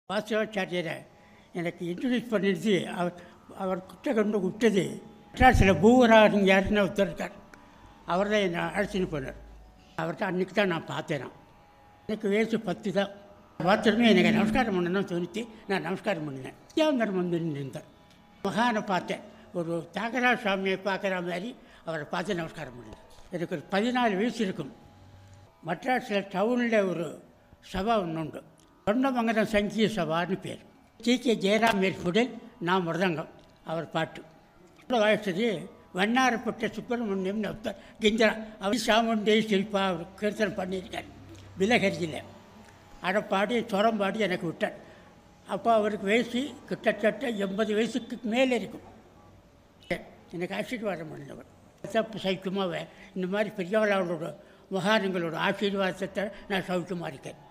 வாசவாச்சாரியரை எனக்கு இன்ட்ரடியூஸ் பண்ணிடுச்சு அவர் அவர் குட்டை கொண்டு விட்டது மெட்ராஸில் பூவராஜன் யாருன்னு ஒருத்தர் இருக்கார் அவர் தான் என்னை அழைச்சின்னு போனார் அவர்கிட்ட அன்றைக்கி தான் நான் பார்த்தேன் நான் எனக்கு வயசு பத்து தான் பார்த்ததுமே எனக்கு நமஸ்காரம் பண்ணணும்னு தோணிச்சு நான் நமஸ்காரம் பண்ணினேன் வித்யாந்தரம் வந்து நின்றேன் மகானை பார்த்தேன் ஒரு தியாகரா சுவாமியை பார்க்குற மாதிரி அவரை பார்த்து நமஸ்காரம் பண்ணினேன் எனக்கு ஒரு பதினாலு வயசு இருக்கும் மெட்ராஸில் டவுனில் ஒரு சபா ஒன்று உண்டு தொண்டமங்கலம் சங்கீத சபான்னு பேர் டி கே ஜெயராம் மேற்குடல் நான் மிருதங்கம் அவர் பாட்டு இவ்வளோ வயசுது வண்ணாரப்பட்ட சுப்பிரமணியம் ஒருத்தர் கிஞ்சரா அவர் சாமுண்டே சிரிப்பா அவர் கீர்த்தனம் பண்ணியிருக்கார் விலகரியில் அதை பாடி சுரம் பாடி எனக்கு விட்டார் அப்போ அவருக்கு வயசு கிட்டத்தட்ட எண்பது வயசுக்கு மேலே இருக்கும் எனக்கு ஆசீர்வாதம் பண்ணவர் தப்பு சௌக்கியமாக இந்த மாதிரி பெரியவர்களோட மகான்களோட ஆசீர்வாதத்தை நான் சௌக்கியமாக இருக்கேன்